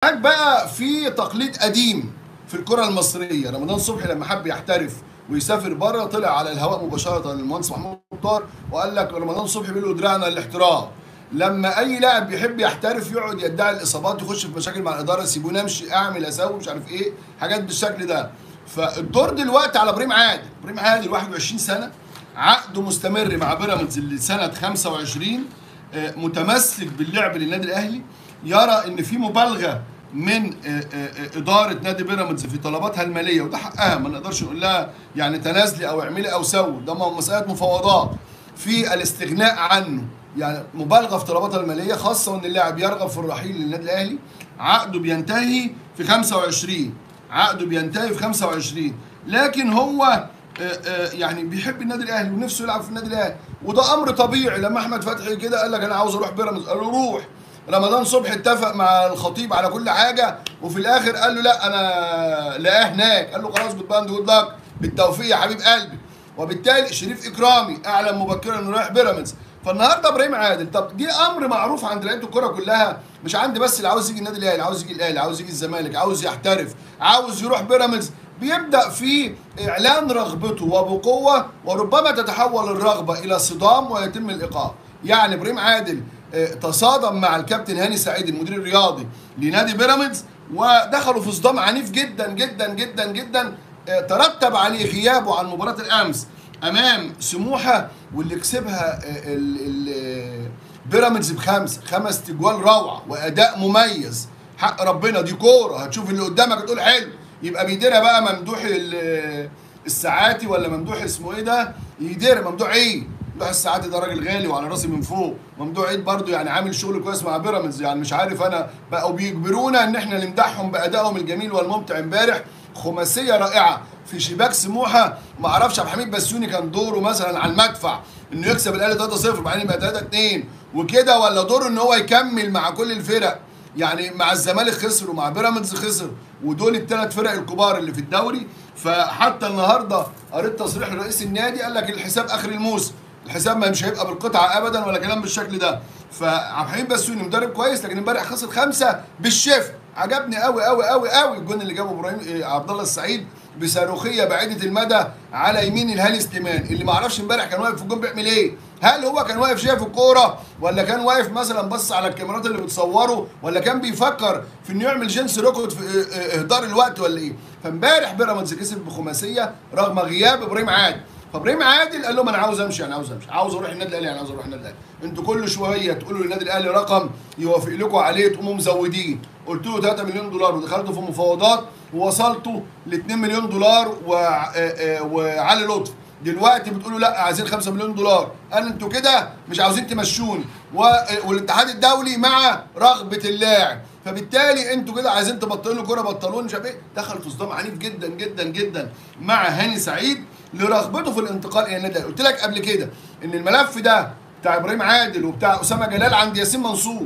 هناك بقى في تقليد قديم في الكره المصريه رمضان صبحي لما حب يحترف ويسافر بره طلع على الهواء مباشره للمهندس محمود مختار وقال لك رمضان صبحي بيقول له دراعنا الاحتراف لما اي لاعب بيحب يحترف يقعد يدعي الاصابات يخش في مشاكل مع الاداره سيبوني امشي اعمل اسوي مش عارف ايه حاجات بالشكل ده فالدور دلوقتي على ابراهيم عادل ابراهيم عادل 21 سنه عقده مستمر مع بيراميدز لسنه 25 آه، متمسك باللعب للنادي الاهلي يرى ان في مبالغه من آه، آه، آه، اداره نادي بيراميدز في طلباتها الماليه وده حقها ما نقدرش نقول لها يعني تنازلي او اعملي او سوي ده م- مساله مفاوضات في الاستغناء عنه يعني مبالغه في طلباتها الماليه خاصه وان اللاعب يرغب في الرحيل للنادي الاهلي عقده بينتهي في 25 عقده بينتهي في 25 لكن هو آه، آه، يعني بيحب النادي الاهلي ونفسه يلعب في النادي الاهلي وده امر طبيعي لما احمد فتحي كده قال لك انا عاوز اروح بيراميدز قال له روح رمضان صبحي اتفق مع الخطيب على كل حاجه وفي الاخر قال له لا انا لقاه هناك قال له خلاص جود باند جود لك بالتوفيق يا حبيب قلبي وبالتالي شريف اكرامي اعلن مبكرا انه رايح بيراميدز فالنهارده ابراهيم عادل طب دي امر معروف عند لعيبه الكوره كلها مش عندي بس اللي عاوز يجي النادي الاهلي عاوز يجي الاهلي عاوز يجي الزمالك عاوز يحترف عاوز يروح بيراميدز بيبدا في اعلان رغبته وبقوه وربما تتحول الرغبه الى صدام ويتم الايقاف يعني ابراهيم عادل آه، تصادم مع الكابتن هاني سعيد المدير الرياضي لنادي بيراميدز ودخلوا في صدام عنيف جدا جدا جدا جدا آه، ترتب عليه غيابه عن مباراه الامس امام سموحه واللي كسبها آه، ال- ال- بيراميدز بخمسه خمس تجوال روعه واداء مميز حق ربنا دي كوره هتشوف اللي قدامك تقول حلو يبقى بيديرها بقى ممدوح ال- الساعاتي ولا ممدوح اسمه ايه ده يدير ممدوح عيد ممدوح الساعاتي ده راجل غالي وعلى راسي من فوق ممدوح عيد برضو يعني عامل شغل كويس مع بيراميدز يعني مش عارف انا بقوا بيجبرونا ان احنا نمدحهم بادائهم الجميل والممتع امبارح خماسيه رائعه في شباك سموحه ما اعرفش عبد الحميد بسيوني كان دوره مثلا على المدفع انه يكسب الاهلي 3-0 وبعدين يبقى 3-2 وكده ولا دوره ان هو يكمل مع كل الفرق يعني مع الزمالك خسر ومع بيراميدز خسر ودول الثلاث فرق الكبار اللي في الدوري فحتى النهارده قريت تصريح لرئيس النادي قال لك الحساب اخر الموسم الحساب ما مش هيبقى بالقطعه ابدا ولا كلام بالشكل ده فعبد الحميد بسيوني مدرب كويس لكن امبارح خسر خمسه بالشفا عجبني قوي قوي قوي قوي الجون اللي جابه ابراهيم إيه، عبد الله السعيد بصاروخيه بعيده المدى على يمين الهاني سليمان اللي ما اعرفش امبارح كان واقف في الجون بيعمل ايه هل هو كان واقف شايف الكوره ولا كان واقف مثلا بص على الكاميرات اللي بتصوره ولا كان بيفكر في انه يعمل جنس ريكورد في إيه- إيه- اهدار الوقت ولا ايه فامبارح بيراميدز كسب بخماسيه رغم غياب ابراهيم عادل فابراهيم عادل قال لهم انا عاوز امشي انا عاوز امشي عاوز اروح النادي الاهلي انا عاوز اروح النادي الاهلي انتوا كل شويه تقولوا للنادي الاهلي رقم يوافق لكم عليه تقوموا مزودين قلت له 3 مليون دولار ودخلتوا في مفاوضات ووصلتوا ل 2 مليون دولار وع- آه، آه، وعلي لطفي دلوقتي بتقولوا لا عايزين 5 مليون دولار قال انتوا كده مش عاوزين تمشوني و- والاتحاد الدولي مع رغبه اللاعب فبالتالي انتوا كده عايزين تبطلوا كوره بطلون مش عارف ايه دخل في صدام عنيف جدا جدا جدا مع هاني سعيد لرغبته في الانتقال الى النادي الأهلي. قلت لك قبل كده ان الملف ده بتاع ابراهيم عادل وبتاع اسامه جلال عند ياسين منصور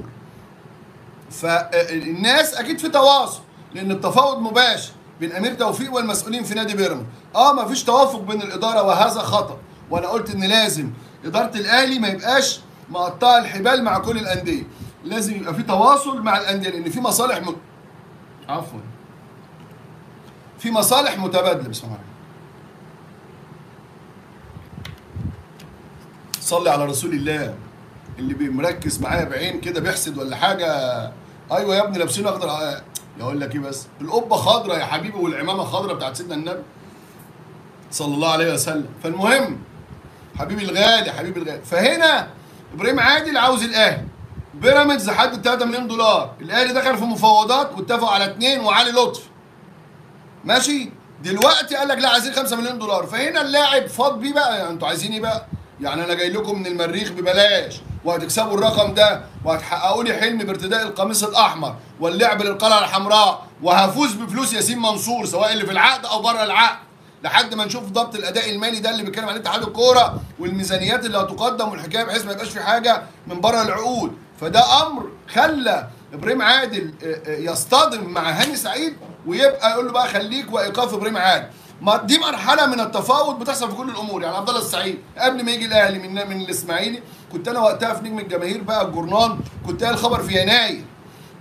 فالناس اكيد في تواصل لان التفاوض مباشر بين امير توفيق والمسؤولين في نادي بيراميدز اه ما فيش توافق بين الاداره وهذا خطا وانا قلت ان لازم اداره الاهلي ما يبقاش مقطعه الحبال مع كل الانديه لازم يبقى في تواصل مع الانديه لان في مصالح م... عفوا في مصالح متبادله بسم الله الرحمن الرحيم. صلي على رسول الله اللي بيمركز معايا بعين كده بيحسد ولا حاجه ايوه يا ابني لابسين اخضر آه، يقول لك ايه بس القبه خضراء يا حبيبي والعمامه خضراء بتاعت سيدنا النبي صلى الله عليه وسلم فالمهم حبيبي الغالي حبيبي الغالي فهنا ابراهيم عادل عاوز الاهلي بيراميدز حدد 3 مليون دولار الاهلي دخل في مفاوضات واتفقوا على اثنين وعلي لطفي ماشي دلوقتي قال لك لا عايزين 5 مليون دولار فهنا اللاعب فاض بيه بقى يعني انتوا عايزين ايه بقى يعني انا جاي لكم من المريخ ببلاش وهتكسبوا الرقم ده وهتحققوا لي حلم بارتداء القميص الاحمر واللعب للقلعه الحمراء وهفوز بفلوس ياسين منصور سواء اللي في العقد او بره العقد لحد ما نشوف ضبط الاداء المالي ده اللي بيتكلم عليه اتحاد الكوره والميزانيات اللي هتقدم والحكايه بحيث ما يبقاش في حاجه من بره العقود فده امر خلى ابراهيم عادل آه، آه، يصطدم مع هاني سعيد ويبقى يقول له بقى خليك وايقاف ابراهيم عادل ما دي مرحله من التفاوض بتحصل في كل الامور يعني عبد الله السعيد قبل ما يجي الاهلي من من الاسماعيلي كنت انا وقتها في نجم الجماهير بقى الجورنال كنت قايل الخبر في يناير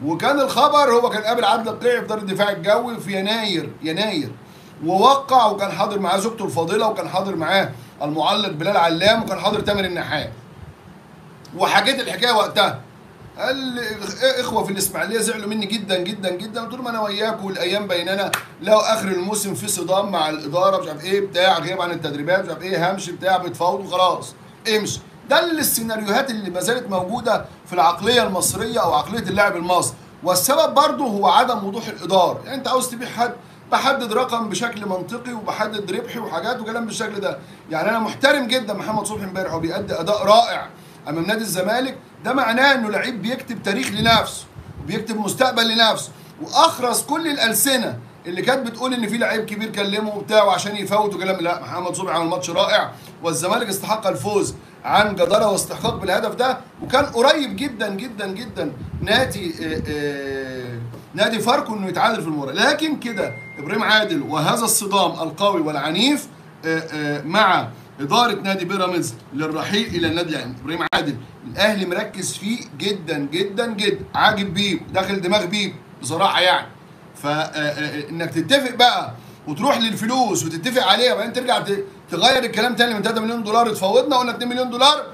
وكان الخبر هو كان قابل عادل القيعي في دار الدفاع الجوي في يناير يناير ووقع وكان حاضر معاه زوجته الفاضله وكان حاضر معاه المعلق بلال علام وكان حاضر تامر النحات وحكيت الحكايه وقتها قال لي اخوه في الاسماعيليه زعلوا مني جدا جدا جدا قلت لهم انا وياكم والايام بيننا لو اخر الموسم في صدام مع الاداره مش عارف ايه بتاع غياب عن التدريبات مش عارف ايه همشي بتاع بتفاوض وخلاص امشي ده اللي السيناريوهات اللي ما زالت موجوده في العقليه المصريه او عقليه اللاعب المصري والسبب برضه هو عدم وضوح الاداره يعني انت عاوز تبيع حد بحدد رقم بشكل منطقي وبحدد ربحي وحاجات وكلام بالشكل ده يعني انا محترم جدا محمد صبحي امبارح وبيأدي اداء رائع امام نادي الزمالك ده معناه انه لعيب بيكتب تاريخ لنفسه وبيكتب مستقبل لنفسه واخرس كل الالسنه اللي كانت بتقول ان في لعيب كبير كلمه وبتاع وعشان يفوت وكلام لا محمد صبحي عمل ماتش رائع والزمالك استحق الفوز عن جداره واستحقاق بالهدف ده وكان قريب جدا جدا جدا نادي آآ آآ نادي فاركو انه يتعادل في المباراه لكن كده ابراهيم عادل وهذا الصدام القوي والعنيف آآ مع اداره نادي بيراميدز للرحيل الى النادي الاهلي ابراهيم عادل الاهلي مركز فيه جدا جدا جدا عاجب بيه داخل دماغ بيه بصراحه يعني فانك تتفق بقى وتروح للفلوس وتتفق عليها وبعدين ترجع تغير الكلام تاني من 3 مليون دولار اتفاوضنا قلنا 2 مليون دولار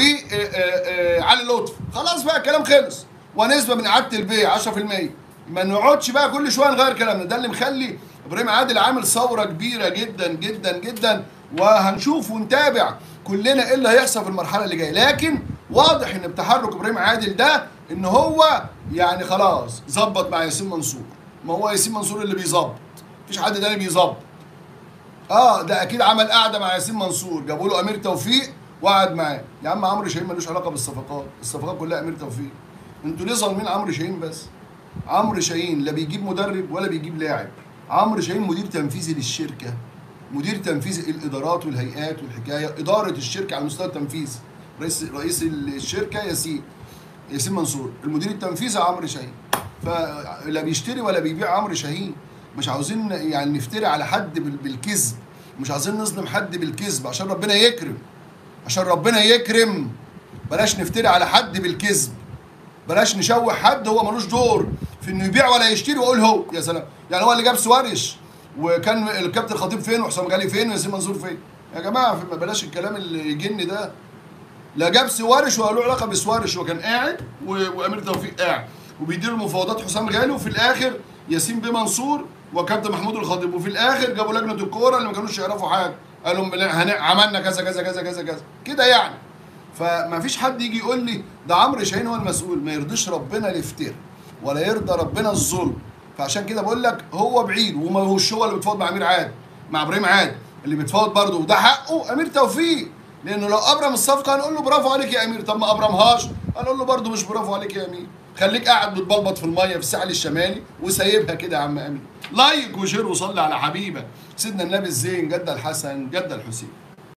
وعلي لطفي خلاص بقى الكلام خلص ونسبه من اعاده البيع 10% ما نقعدش بقى كل شويه نغير كلامنا ده اللي مخلي ابراهيم عادل عامل ثوره كبيره جدا جدا جدا وهنشوف ونتابع كلنا ايه اللي هيحصل في المرحله اللي جايه لكن واضح ان بتحرك ابراهيم عادل ده ان هو يعني خلاص ظبط مع ياسين منصور ما هو ياسين منصور اللي بيظبط مفيش حد تاني بيظبط اه ده اكيد عمل قعده مع ياسين منصور جابوا له امير توفيق وقعد معاه يا عم عمرو شاهين ملوش علاقه بالصفقات الصفقات كلها امير توفيق انتوا ليه ظالمين عمرو شاهين بس عمرو شاهين لا بيجيب مدرب ولا بيجيب لاعب عمرو شاهين مدير تنفيذي للشركه مدير تنفيذي الادارات والهيئات والحكايه اداره الشركه على المستوى التنفيذي رئيس رئيس الشركه ياسين ياسين منصور المدير التنفيذي عمرو شاهين فلا بيشتري ولا بيبيع عمرو شاهين مش عاوزين يعني نفتري على حد بالكذب مش عاوزين نظلم حد بالكذب عشان ربنا يكرم عشان ربنا يكرم بلاش نفتري على حد بالكذب بلاش نشوه حد هو ملوش دور في انه يبيع ولا يشتري ويقول هو يا سلام يعني هو اللي جاب سواريش وكان الكابتن الخطيب فين وحسام غالي فين وياسين منصور فين يا جماعه بلاش الكلام اللي يجن ده لا جاب سوارش ولا له علاقه بسوارش هو كان قاعد وامير توفيق قاعد وبيدير المفاوضات حسام غالي وفي الاخر ياسين بيه منصور وكابتن محمود الخطيب وفي الاخر جابوا لجنه الكوره اللي ما كانوش يعرفوا حاجه قالوا عملنا كذا كذا كذا كذا كذا كده يعني فما فيش حد يجي يقول لي ده عمرو شاهين هو المسؤول ما يرضيش ربنا الافتراء ولا يرضى ربنا الظلم فعشان كده بقول لك هو بعيد وما هوش هو اللي بيتفاوض مع امير عادل مع ابراهيم عادل اللي بيتفاوض برضه وده حقه امير توفيق لانه لو ابرم الصفقه هنقول له برافو عليك يا امير طب ما ابرمهاش هنقول له برضه مش برافو عليك يا امير خليك قاعد بتبلبط في الميه في الساحل الشمالي وسايبها كده يا عم امير لايك وشير وصلي على حبيبك سيدنا النبي الزين جد الحسن جد الحسين